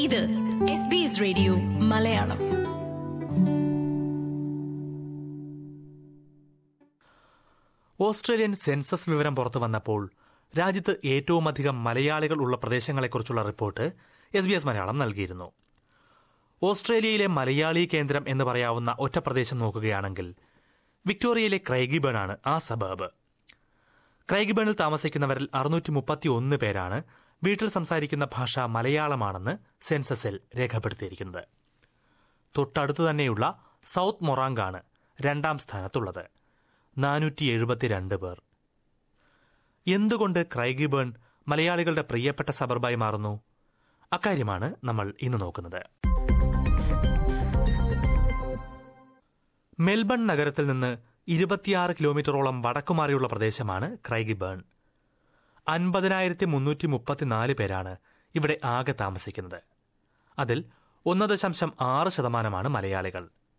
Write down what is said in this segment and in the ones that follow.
ഇത് S B S radio Malayalam Australian census വിവരം പുറത്തു വന്നപ്പോൾ രാജ്യത്ത് ഏറ്റവുമധികം മലയാളികൾ ഉള്ള പ്രദേശങ്ങളെക്കുറിച്ചുള്ള report S B S Malayalam നൽകിയിരുന്നു ഓസ്ട്രേലിയയിലെ മലയാളി കേന്ദ്രം എന്ന് പറയാവുന്ന ഒറ്റ പ്രദേശം നോക്കുകയാണെങ്കിൽ വിക്ടോറിയയിലെ ക്രൈഗിബൺ ആണ് ആ സബർബ് ക്രൈഗിബണിൽ താമസിക്കുന്നവരിൽ അറുന്നൂറ്റി മുപ്പത്തി ഒന്ന് പേരാണ് വീട്ടിൽ സംസാരിക്കുന്ന ഭാഷ മലയാളമാണെന്ന് സെൻസസിൽ രേഖപ്പെടുത്തിയിരിക്കുന്നത് തൊട്ടടുത്തു തന്നെയുള്ള സൗത്ത് മൊറാങ്കാണ് രണ്ടാം സ്ഥാനത്തുള്ളത് നാനൂറ്റി എഴുപത്തിരണ്ട് പേർ എന്തുകൊണ്ട് ക്രൈഗിബേൺ മലയാളികളുടെ പ്രിയപ്പെട്ട സബർബായി മാറുന്നു അക്കാര്യമാണ് നമ്മൾ ഇന്ന് നോക്കുന്നത് മെൽബൺ നഗരത്തിൽ നിന്ന് ഇരുപത്തിയാറ് കിലോമീറ്ററോളം വടക്കുമാറിയുള്ള പ്രദേശമാണ് ക്രൈഗിബേൺ അൻപതിനായിരത്തി മുന്നൂറ്റി മുപ്പത്തിനാല് പേരാണ് ഇവിടെ ആകെ താമസിക്കുന്നത് അതിൽ ഒന്ന് ദശാംശം ആറ് ശതമാനമാണ് മലയാളികൾ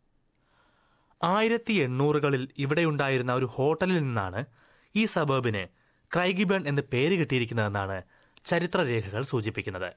ആയിരത്തി എണ്ണൂറുകളിൽ ഇവിടെയുണ്ടായിരുന്ന ഒരു ഹോട്ടലിൽ നിന്നാണ് ഈ സബേബിന് ക്രൈഗിബേൺ എന്ന് പേര് കിട്ടിയിരിക്കുന്നതെന്നാണ് ചരിത്രരേഖകൾ സൂചിപ്പിക്കുന്നത്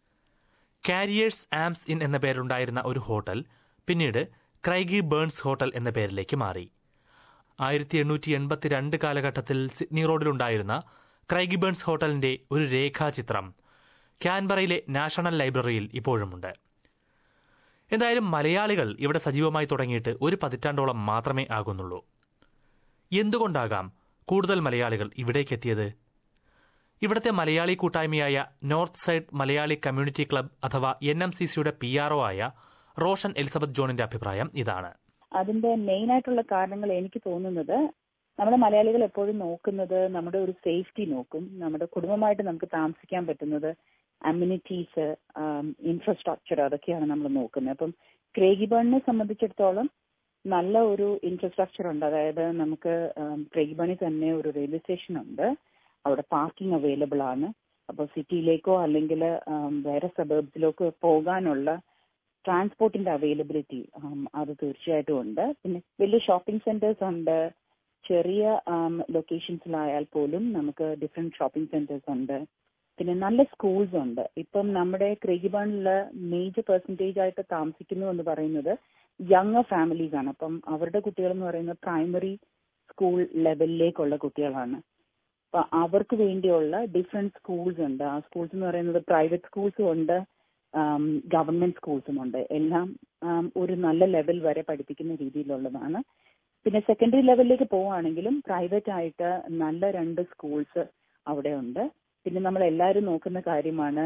കാരിയേഴ്സ് ആംസ് ഇൻ എന്ന പേരുണ്ടായിരുന്ന ഒരു ഹോട്ടൽ പിന്നീട് ക്രൈഗി ബേൺസ് ഹോട്ടൽ എന്ന പേരിലേക്ക് മാറി ആയിരത്തി എണ്ണൂറ്റി എൺപത്തിരണ്ട് കാലഘട്ടത്തിൽ സിഡ്നി റോഡിലുണ്ടായിരുന്ന ക്രൈഗി ബേൺസ് ഹോട്ടലിന്റെ ഒരു രേഖാചിത്രം ക്യാൻബറയിലെ നാഷണൽ ലൈബ്രറിയിൽ ഇപ്പോഴുമുണ്ട് എന്തായാലും മലയാളികൾ ഇവിടെ സജീവമായി തുടങ്ങിയിട്ട് ഒരു പതിറ്റാണ്ടോളം മാത്രമേ ആകുന്നുള്ളൂ എന്തുകൊണ്ടാകാം കൂടുതൽ മലയാളികൾ ഇവിടേക്കെത്തിയത് ഇവിടുത്തെ മലയാളി കൂട്ടായ്മയായ north side Malayali community club അഥവാ എൻ എം സി സിയുടെ പി ആർ ഒ ആയ റോഷൻ എലിസബത്ത് ജോണിന്റെ അഭിപ്രായം ഇതാണ് അതിന്റെ മെയിൻ ആയിട്ടുള്ള കാരണങ്ങൾ എനിക്ക് തോന്നുന്നത് നമ്മുടെ മലയാളികൾ എപ്പോഴും നോക്കുന്നത് നമ്മുടെ ഒരു സേഫ്റ്റി നോക്കും നമ്മുടെ കുടുംബമായിട്ട് നമുക്ക് താമസിക്കാൻ പറ്റുന്നത് അമ്യൂണിറ്റീസ് ഇൻഫ്രാസ്ട്രക്ചർ അതൊക്കെയാണ് നമ്മൾ നോക്കുന്നത് അപ്പം ക്രേഗിബേണിനെ സംബന്ധിച്ചിടത്തോളം നല്ല ഒരു ഇൻഫ്രാസ്ട്രക്ചർ ഉണ്ട് അതായത് നമുക്ക് ക്രേഗിബേണിൽ തന്നെ ഒരു റെയിൽവേ സ്റ്റേഷൻ ഉണ്ട് അവിടെ പാർക്കിംഗ് അവൈലബിൾ ആണ് അപ്പോൾ സിറ്റിയിലേക്കോ അല്ലെങ്കിൽ വേറെ സബേബ്സിലേക്കോ പോകാനുള്ള ട്രാൻസ്പോർട്ടിന്റെ അവൈലബിലിറ്റി അത് തീർച്ചയായിട്ടും ഉണ്ട് പിന്നെ വലിയ ഷോപ്പിംഗ് സെന്റേഴ്സ് ഉണ്ട് ചെറിയ ലൊക്കേഷൻസിലായാൽ പോലും നമുക്ക് ഡിഫറെന്റ് ഷോപ്പിംഗ് സെന്റേഴ്സ് ഉണ്ട് പിന്നെ നല്ല സ്കൂൾസ് ഉണ്ട് ഇപ്പം നമ്മുടെ ക്രേഗിബണില് മേജർ പെർസെൻറ്റേജ് ആയിട്ട് താമസിക്കുന്നു എന്ന് പറയുന്നത് യങ് ഫാമിലീസ് ആണ് അപ്പം അവരുടെ കുട്ടികൾ എന്ന് പറയുന്നത് പ്രൈമറി സ്കൂൾ ലെവലിലേക്കുള്ള കുട്ടികളാണ് അപ്പൊ അവർക്ക് വേണ്ടിയുള്ള ഡിഫറെന്റ് സ്കൂൾസ് ഉണ്ട് ആ സ്കൂൾസ് എന്ന് പറയുന്നത് പ്രൈവറ്റ് സ്കൂൾസും ഉണ്ട് ഗവൺമെന്റ് സ്കൂൾസും ഉണ്ട് എല്ലാം ഒരു നല്ല ലെവൽ വരെ പഠിപ്പിക്കുന്ന രീതിയിലുള്ളതാണ് പിന്നെ സെക്കൻഡറി ലെവലിലേക്ക് പോവുകയാണെങ്കിലും പ്രൈവറ്റ് ആയിട്ട് നല്ല രണ്ട് സ്കൂൾസ് അവിടെ ഉണ്ട് പിന്നെ നമ്മൾ എല്ലാവരും നോക്കുന്ന കാര്യമാണ്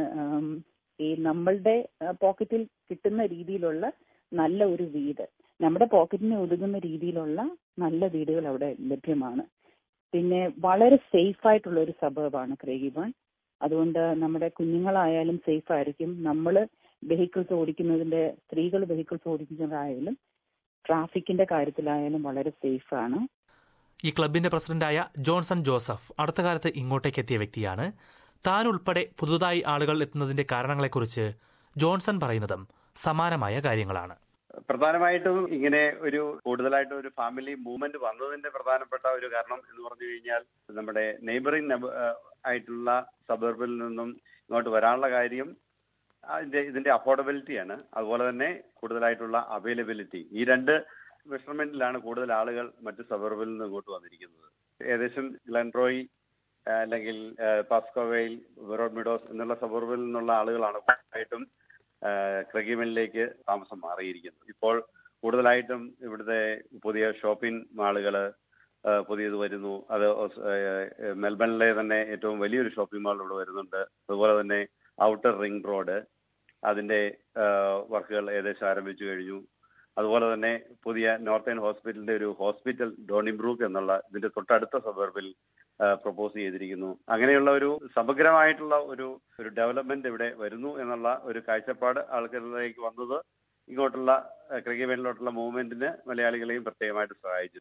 ഈ നമ്മളുടെ പോക്കറ്റിൽ കിട്ടുന്ന രീതിയിലുള്ള നല്ല ഒരു വീട് നമ്മുടെ പോക്കറ്റിന് ഒതുങ്ങുന്ന രീതിയിലുള്ള നല്ല വീടുകൾ അവിടെ ലഭ്യമാണ് പിന്നെ വളരെ സേഫ് ആയിട്ടുള്ള ഒരു സബർബാണ് ക്രേഗിബൺ അതുകൊണ്ട് നമ്മുടെ കുഞ്ഞുങ്ങളായാലും സേഫ് ആയിരിക്കും നമ്മൾ വെഹിക്കിൾസ് ഓടിക്കുന്നതിന്റെ സ്ത്രീകൾ വെഹിക്കിൾസ് ഓടിക്കുന്നതായാലും ട്രാഫിക്കിന്റെ കാര്യത്തിലായാലും വളരെ സേഫ് ആണ് ഈ ക്ലബിന്റെ പ്രസിഡന്റായ ജോൺസൺ ജോസഫ് അടുത്ത കാലത്ത് ഇങ്ങോട്ടേക്ക് എത്തിയ വ്യക്തിയാണ് താൻ ഉൾപ്പെടെ പുതുതായി ആളുകൾ എത്തുന്നതിന്റെ കാരണങ്ങളെക്കുറിച്ച് ജോൺസൺ പറയുന്നതും സമാനമായ കാര്യങ്ങളാണ് പ്രധാനമായിട്ടും ഇങ്ങനെ ഒരു കൂടുതലായിട്ട് ഒരു ഫാമിലി മൂവ്മെന്റ് വന്നതിന്റെ പ്രധാനപ്പെട്ട ഒരു കാരണം എന്ന് പറഞ്ഞു കഴിഞ്ഞാൽ നമ്മുടെ നെയ്ബറിംഗ് ആയിട്ടുള്ള സബർബിൽ നിന്നും ഇങ്ങോട്ട് വരാനുള്ള കാര്യം അതിന്റെ ഇതിന്റെ അഫോർഡബിലിറ്റിയാണ് അതുപോലെ തന്നെ കൂടുതലായിട്ടുള്ള അവൈലബിലിറ്റി ഈ രണ്ട് മെഷർമെന്റിലാണ് കൂടുതൽ ആളുകൾ മറ്റ് സബർബിൽ നിന്ന് ഇങ്ങോട്ട് വന്നിരിക്കുന്നത് ഏകദേശം ഗ്ലൻറോയി അല്ലെങ്കിൽ പാസ്കോവെയിൽ വെറോഡ് മിഡോസ് എന്നുള്ള സബർബിൽ നിന്നുള്ള ആളുകളാണ് കൂടുതലായിട്ടും ക്രഗിമനിലേക്ക് താമസം മാറിയിരിക്കുന്നത് ഇപ്പോൾ കൂടുതലായിട്ടും ഇവിടുത്തെ പുതിയ ഷോപ്പിംഗ് മാളുകള് പുതിയത് വരുന്നു അത് മെൽബണിലെ തന്നെ ഏറ്റവും വലിയൊരു ഷോപ്പിംഗ് മാൾ ഇവിടെ വരുന്നുണ്ട് അതുപോലെ തന്നെ ഔട്ടർ റിംഗ് റോഡ് അതിന്റെ വർക്കുകൾ ഏകദേശം ആരംഭിച്ചു കഴിഞ്ഞു അതുപോലെ തന്നെ പുതിയ നോർത്തേൺ ഹോസ്പിറ്റലിന്റെ ഒരു ഹോസ്പിറ്റൽ ഡോണിബ്രൂക്ക് എന്നുള്ള ഇതിന്റെ തൊട്ടടുത്ത സബർബിൽ പ്രപ്പോസ് ചെയ്തിരിക്കുന്നു അങ്ങനെയുള്ള ഒരു സമഗ്രമായിട്ടുള്ള ഒരു ഒരു ഡെവലപ്മെന്റ് ഇവിടെ വരുന്നു എന്നുള്ള ഒരു കാഴ്ചപ്പാട് ആൾക്കാരിലേക്ക് വന്നത് ഇങ്ങോട്ടുള്ള ക്രിക്കറ്റ് മൂവ്മെന്റിന് മലയാളികളെയും പ്രത്യേകമായിട്ട് സഹായിച്ചു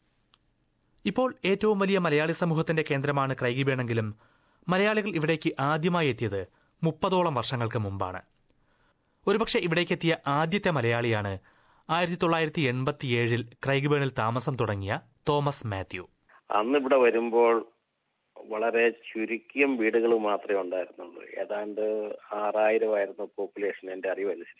ഇപ്പോൾ ഏറ്റവും വലിയ മലയാളി സമൂഹത്തിന്റെ കേന്ദ്രമാണ് ക്രൈഗിബേണെങ്കിലും മലയാളികൾ ഇവിടേക്ക് ആദ്യമായി എത്തിയത് മുപ്പതോളം വർഷങ്ങൾക്ക് മുമ്പാണ് ഒരുപക്ഷെ ഇവിടേക്കെത്തിയ ആദ്യത്തെ മലയാളിയാണ് ആയിരത്തി തൊള്ളായിരത്തി എൺപത്തിയേഴിൽ ക്രൈഗ്ബേണിൽ താമസം തുടങ്ങിയ തോമസ് മാത്യു അന്ന് ഇവിടെ വരുമ്പോൾ വളരെ ചുരുക്കിയും വീടുകൾ മാത്രമേ ഉണ്ടായിരുന്നുള്ളൂ ഏതാണ്ട് ആറായിരം ആയിരുന്നു പോപ്പുലേഷൻ എന്റെ അറിവനുസരിച്ച്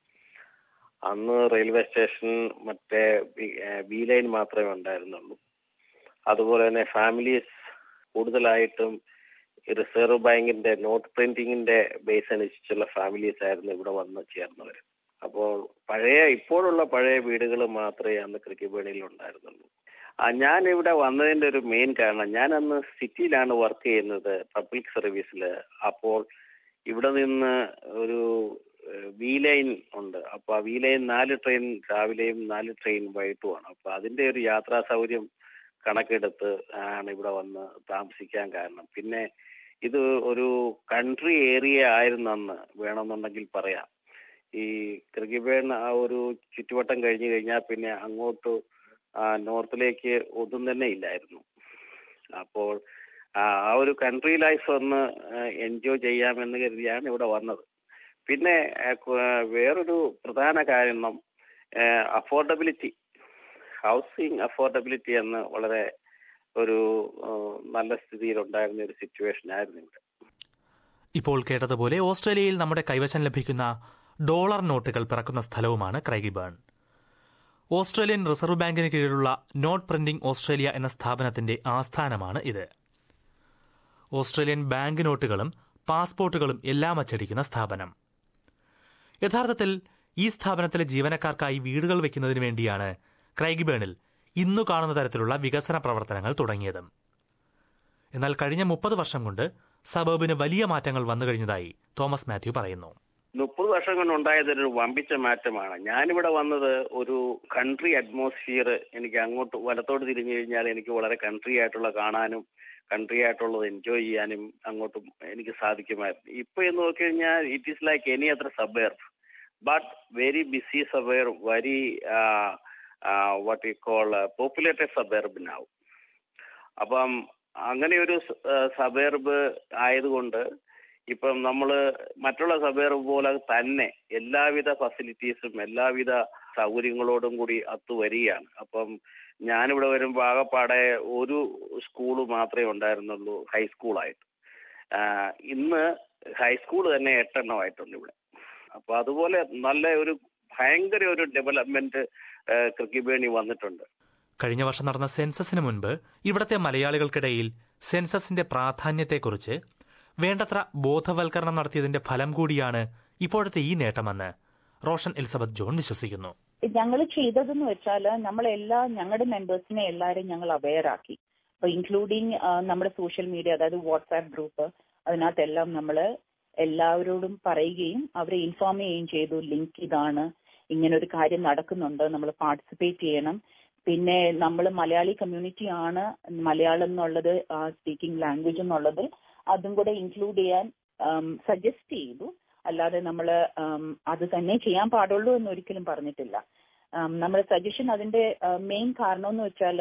അന്ന് റെയിൽവേ സ്റ്റേഷൻ മറ്റേ ബി ലൈൻ മാത്രമേ ഉണ്ടായിരുന്നുള്ളൂ അതുപോലെ തന്നെ ഫാമിലീസ് കൂടുതലായിട്ടും റിസർവ് ബാങ്കിന്റെ നോട്ട് പ്രിന്റിങ്ങിന്റെ ബേസ് അനുസരിച്ചുള്ള ഫാമിലീസ് ആയിരുന്നു ഇവിടെ വന്ന് ചേർന്നവർ അപ്പോൾ പഴയ ഇപ്പോഴുള്ള പഴയ വീടുകൾ മാത്രമേ അന്ന് ക്രിക്കബേണിയിൽ ഉണ്ടായിരുന്നുള്ളൂ ആ, ഞാൻ ഇവിടെ വന്നതിന്റെ ഒരു മെയിൻ കാരണം ഞാൻ അന്ന് സിറ്റിയിലാണ് വർക്ക് ചെയ്യുന്നത് പബ്ലിക് സർവീസിൽ അപ്പോൾ ഇവിടെ നിന്ന് ഒരു വി ലൈൻ ഉണ്ട് അപ്പൊ ആ വി ലൈൻ നാല് ട്രെയിൻ രാവിലെയും നാല് ട്രെയിൻ വൈകിട്ടുമാണ് അപ്പൊ അതിന്റെ ഒരു യാത്രാ സൗകര്യം കണക്കെടുത്ത് ആണ് ഇവിടെ വന്ന് താമസിക്കാൻ കാരണം പിന്നെ ഇത് ഒരു കൺട്രി ഏരിയ ആയിരുന്നു അന്ന് വേണമെന്നുണ്ടെങ്കിൽ പറയാം ഈ ക്രിക്കിബേൺ ആ ഒരു ചുറ്റുവട്ടം കഴിഞ്ഞു കഴിഞ്ഞാൽ പിന്നെ അങ്ങോട്ട് ആ നോർത്തിലേക്ക് ഒന്നും തന്നെ ഇല്ലായിരുന്നു അപ്പോൾ ആ ആ ഒരു കൺട്രി ലൈഫ് ഒന്ന് എൻജോയ് ചെയ്യാമെന്ന് കരുതിയാണ് ഇവിടെ വന്നത് പിന്നെ ആ, കു- ആ, വേറൊരു പ്രധാന കാരണം അഫോർഡബിലിറ്റി ഹൗസിംഗ് അഫോർഡബിലിറ്റി എന്ന് വളരെ ഒരു ആ, നല്ല സ്ഥിതിയിൽ ഉണ്ടായിരുന്ന ഒരു സിറ്റുവേഷൻ ആയിരുന്നു ഇവിടെ ഇപ്പോൾ കേട്ടതുപോലെ ഓസ്ട്രേലിയയിൽ നമ്മുടെ കൈവശം ലഭിക്കുന്ന ഡോളർ നോട്ടുകൾ പിറക്കുന്ന സ്ഥലവുമാണ് ക്രൈഗിബേൺ ഓസ്ട്രേലിയൻ റിസർവ് ബാങ്കിന് കീഴിലുള്ള നോട്ട് പ്രിന്റിംഗ് ഓസ്ട്രേലിയ എന്ന സ്ഥാപനത്തിന്റെ ആസ്ഥാനമാണ് ഇത് ഓസ്ട്രേലിയൻ ബാങ്ക് നോട്ടുകളും പാസ്പോർട്ടുകളും എല്ലാം അച്ചടിക്കുന്ന സ്ഥാപനം യഥാർത്ഥത്തിൽ ഈ സ്ഥാപനത്തിലെ ജീവനക്കാർക്കായി വീടുകൾ വയ്ക്കുന്നതിന് വേണ്ടിയാണ് ക്രൈഗിബേണിൽ ഇന്നു കാണുന്ന തരത്തിലുള്ള വികസന പ്രവർത്തനങ്ങൾ തുടങ്ങിയത് എന്നാൽ കഴിഞ്ഞ മുപ്പത് വർഷം കൊണ്ട് സബർബിന് വലിയ മാറ്റങ്ങൾ വന്നു കഴിഞ്ഞതായി തോമസ് മാത്യു പറയുന്നു മുപ്പത് വർഷം കൊണ്ട് ഉണ്ടായത് ഒരു വമ്പിച്ച മാറ്റമാണ് ഞാനിവിടെ വന്നത് ഒരു കൺട്രി അറ്റ്മോസ്ഫിയർ എനിക്ക് അങ്ങോട്ട് വലത്തോട്ട് തിരിഞ്ഞു കഴിഞ്ഞാൽ എനിക്ക് വളരെ കൺട്രി ആയിട്ടുള്ള കാണാനും കൺട്രി ആയിട്ടുള്ളത് എൻജോയ് ചെയ്യാനും അങ്ങോട്ടും എനിക്ക് സാധിക്കുമായിരുന്നു ഇപ്പൊ എന്ന് നോക്കി കഴിഞ്ഞാൽ it is like any other suburb but very busy suburb very what you call populated suburb now അപ്പം അങ്ങനെ ഒരു സബേർബ് ആയതുകൊണ്ട് ഇപ്പം നമ്മൾ മറ്റുള്ള സബേർബ് പോലെ തന്നെ എല്ലാവിധ ഫെസിലിറ്റീസും എല്ലാവിധ സൗകര്യങ്ങളോടും കൂടി അത്തു വരികയാണ് അപ്പം ഞാനിവിടെ വരുമ്പോൾ ആകെപ്പാടെ ഒരു സ്കൂൾ മാത്രമേ ഉണ്ടായിരുന്നുള്ളൂ ഹൈസ്കൂളായിട്ട് ആഹ് ഇന്ന് ഹൈസ്കൂൾ തന്നെ എട്ടെണ്ണം ആയിട്ടുണ്ട് ഇവിടെ അപ്പൊ അതുപോലെ നല്ല ഒരു ഭയങ്കര ഒരു ഡെവലപ്മെന്റ് ക്രിക്കിബേണി വന്നിട്ടുണ്ട് കഴിഞ്ഞ വർഷം നടന്ന സെൻസസിന് മുൻപ് ഇവിടത്തെ മലയാളികൾക്കിടയിൽ സെൻസസിന്റെ പ്രാധാന്യത്തെക്കുറിച്ച് വേണ്ടത്ര ബോധവൽക്കരണം നടത്തിയതിന്റെ ഫലം കൂടിയാണ് ഇപ്പോഴത്തെ ഈ നേട്ടമെന്ന് റോഷൻ എലിസബത്ത് ജോൺ വിശ്വസിക്കുന്നു ഞങ്ങൾ ചെയ്തതെന്ന് വെച്ചാല് നമ്മളെല്ലാ ഞങ്ങളുടെ മെമ്പേഴ്സിനെ എല്ലാവരെയും ഞങ്ങൾ അവെയർ ആക്കി അപ്പൊ ഇൻക്ലൂഡിങ് നമ്മുടെ സോഷ്യൽ മീഡിയ അതായത് വാട്സാപ്പ് ഗ്രൂപ്പ് അതിനകത്തെല്ലാം നമ്മൾ എല്ലാവരോടും പറയുകയും അവരെ ഇൻഫോം ചെയ്യുകയും ചെയ്തു ലിങ്ക് ഇതാണ് ഇങ്ങനെ ഒരു കാര്യം നടക്കുന്നുണ്ട് നമ്മൾ പാർട്ടിസിപ്പേറ്റ് ചെയ്യണം പിന്നെ നമ്മൾ മലയാളി കമ്മ്യൂണിറ്റി ആണ് മലയാളം എന്നുള്ളത് സ്പീക്കിംഗ് ലാംഗ്വേജ് എന്നുള്ളത് അതും കൂടെ ഇൻക്ലൂഡ് ചെയ്യാൻ സജസ്റ്റ് ചെയ്തു അല്ലാതെ നമ്മൾ അത് തന്നെ ചെയ്യാൻ പാടുള്ളൂ എന്ന് ഒരിക്കലും പറഞ്ഞിട്ടില്ല നമ്മുടെ സജഷൻ അതിന്റെ മെയിൻ കാരണം എന്ന് വെച്ചാൽ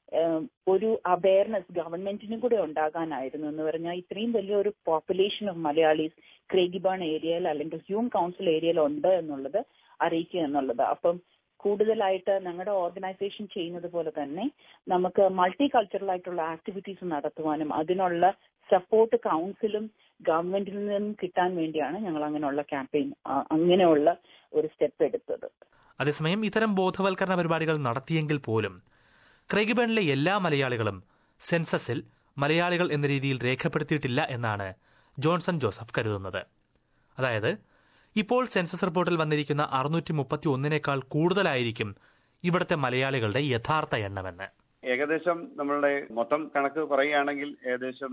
ഒരു അവയർനെസ് ഗവൺമെന്റിനും കൂടെ ഉണ്ടാകാനായിരുന്നു എന്ന് പറഞ്ഞാൽ ഇത്രയും വലിയൊരു പോപ്പുലേഷൻ ഓഫ് മലയാളീസ് ക്രേഗിബാൺ ഏരിയയിൽ അല്ലെങ്കിൽ ഹ്യൂം കൗൺസിൽ ഏരിയയിൽ ഉണ്ട് എന്നുള്ളത് അറിയിക്കുക എന്നുള്ളത് അപ്പം കൂടുതലായിട്ട് ഞങ്ങളുടെ ഓർഗനൈസേഷൻ ചെയ്യുന്നത് പോലെ തന്നെ നമുക്ക് മൾട്ടി കൾച്ചറൽ ആയിട്ടുള്ള ആക്ടിവിറ്റീസ് നടത്തുവാനും അതിനുള്ള സപ്പോർട്ട് കൗൺസിലും ഗവൺമെന്റിൽ നിന്നും കിട്ടാൻ വേണ്ടിയാണ് ഞങ്ങൾ അങ്ങനെയുള്ള ക്യാമ്പയിൻ അങ്ങനെയുള്ള ഒരു സ്റ്റെപ്പ് എടുത്തത് അതേസമയം ഇത്തരം ബോധവൽക്കരണ പരിപാടികൾ നടത്തിയെങ്കിൽ പോലും ക്രൈഗിബേണിലെ എല്ലാ മലയാളികളും സെൻസസിൽ മലയാളികൾ എന്ന രീതിയിൽ രേഖപ്പെടുത്തിയിട്ടില്ല എന്നാണ് ജോൺസൺ ജോസഫ് കരുതുന്നത് അതായത് ഇപ്പോൾ സെൻസസ് റിപ്പോർട്ടിൽ വന്നിരിക്കുന്ന അറുന്നൂറ്റി മുപ്പത്തി ഒന്നിനേക്കാൾ കൂടുതലായിരിക്കും ഇവിടുത്തെ മലയാളികളുടെ യഥാർത്ഥ എണ്ണമെന്ന് ഏകദേശം നമ്മളുടെ മൊത്തം കണക്ക് പറയുകയാണെങ്കിൽ ഏകദേശം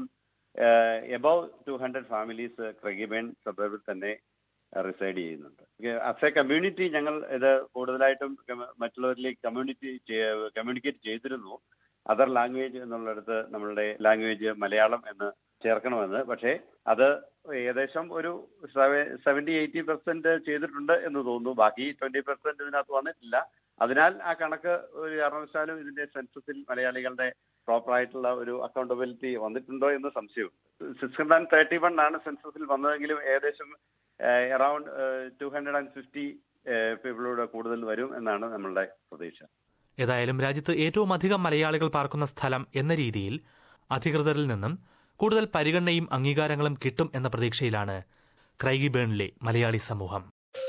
above two hundred families Craigieburn സബർബിൽ തന്നെ റിസൈഡ് ചെയ്യുന്നുണ്ട് ആസ് എ കമ്മ്യൂണിറ്റി ഞങ്ങൾ ഇത് കൂടുതലായിട്ടും മറ്റുള്ളവരിലേക്ക് കമ്മ്യൂണിറ്റി കമ്മ്യൂണിക്കേറ്റ് ചെയ്തിരുന്നു അതർ ലാംഗ്വേജ് എന്നുള്ളിടത്ത് നമ്മളുടെ ലാംഗ്വേജ് മലയാളം എന്ന് ചേർക്കണമെന്ന് പക്ഷേ അത് ഏകദേശം ഒരു സെവന്റി എയ്റ്റി പെർസെന്റ് ചെയ്തിട്ടുണ്ട് എന്ന് തോന്നുന്നു ബാക്കി ട്വന്റി പെർസെന്റ് ഇതിനകത്ത് വന്നിട്ടില്ല അതിനാൽ ആ കണക്ക് ഒരു കാരണവശാലും ഇതിന്റെ സെൻസസിൽ മലയാളികളുടെ പ്രോപ്പർ ആയിട്ടുള്ള ഒരു അക്കൗണ്ടബിലിറ്റി വന്നിട്ടുണ്ടോ എന്ന് സംശയമുണ്ട് six hundred and thirty one ആണ് സെൻസസിൽ വന്നതെങ്കിലും ഏകദേശം around two hundred and fifty പീപ്പിളോട് കൂടുതൽ വരും എന്നാണ് നമ്മളുടെ പ്രതീക്ഷ ഏതായാലും രാജ്യത്ത് ഏറ്റവും അധികം മലയാളികൾ പാർക്കുന്ന സ്ഥലം എന്ന രീതിയിൽ അധികൃതരിൽ നിന്നും കൂടുതൽ പരിഗണനയും അംഗീകാരങ്ങളും കിട്ടും എന്ന പ്രതീക്ഷയിലാണ് ക്രൈഗിബേണിലെ മലയാളി സമൂഹം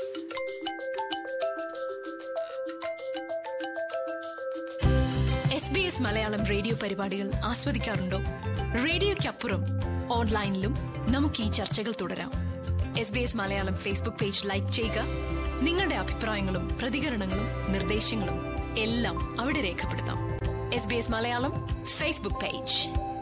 S B S Malayalam radio പരിപാടികൾ ആസ്വദിക്കാറുണ്ടോ റേഡിയോയ്ക്കപ്പുറം ഓൺലൈനിലും നമുക്ക് ഈ ചർച്ചകൾ തുടരാം S B S Malayalam Facebook page like ചെയ്യുക നിങ്ങളുടെ അഭിപ്രായങ്ങളും പ്രതികരണങ്ങളും നിർദ്ദേശങ്ങളും എല്ലാം അവിടെ രേഖപ്പെടുത്താം S B S Malayalam Facebook page